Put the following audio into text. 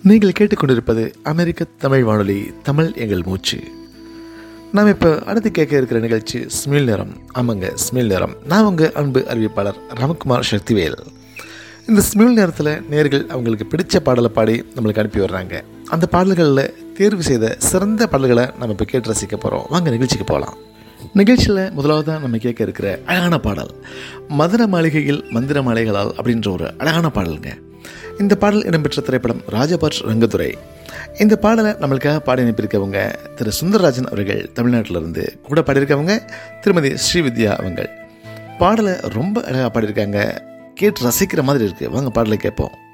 நீங்கள் கேட்டுக்கொண்டிருப்பது அமெரிக்க தமிழ் வானொலி தமிழ் எங்கள் மூச்சு நாம் இப்போ அடுத்து கேட்க இருக்கிற நிகழ்ச்சி ஸ்மில் நேரம் ஆமாங்க ஸ்மில் நேரம் நான் உங்கள் அன்பு அறிவிப்பாளர் ராமகுமார் சக்திவேல் இந்த ஸ்மில் நேரத்தில் நேர்கள் அவங்களுக்கு பிடிச்ச பாடலை பாடி நம்மளுக்கு அனுப்பி வர்றாங்க அந்த பாடல்களில் தேர்வு செய்த சிறந்த பாடல்களை நம்ம இப்போ கேட்டு ரசிக்க போகிறோம் வாங்க நிகழ்ச்சிக்கு போகலாம் நிகழ்ச்சியில் முதலாவதாக நம்ம கேட்க இருக்கிற அழகான பாடல் மதுர மாளிகையில் மந்திர மாலைகளால் அப்படின்ற ஒரு அழகான பாடலுங்க இந்த பாடல் இடம்பெற்ற திரைப்படம் ராஜபட்ச் ரங்கத்துறை இந்த பாடலை நம்மளுக்காக பாடி அனுப்பியிருக்கவங்க திரு சுந்தரராஜன் அவர்கள் தமிழ்நாட்டிலிருந்து கூட பாடியிருக்கவங்க திருமதி ஸ்ரீவித்யா அவங்கள் பாடலை ரொம்ப அழகாக பாடியிருக்காங்க கேட்டு ரசிக்கிற மாதிரி இருக்குது வாங்க பாடலை கேட்போம்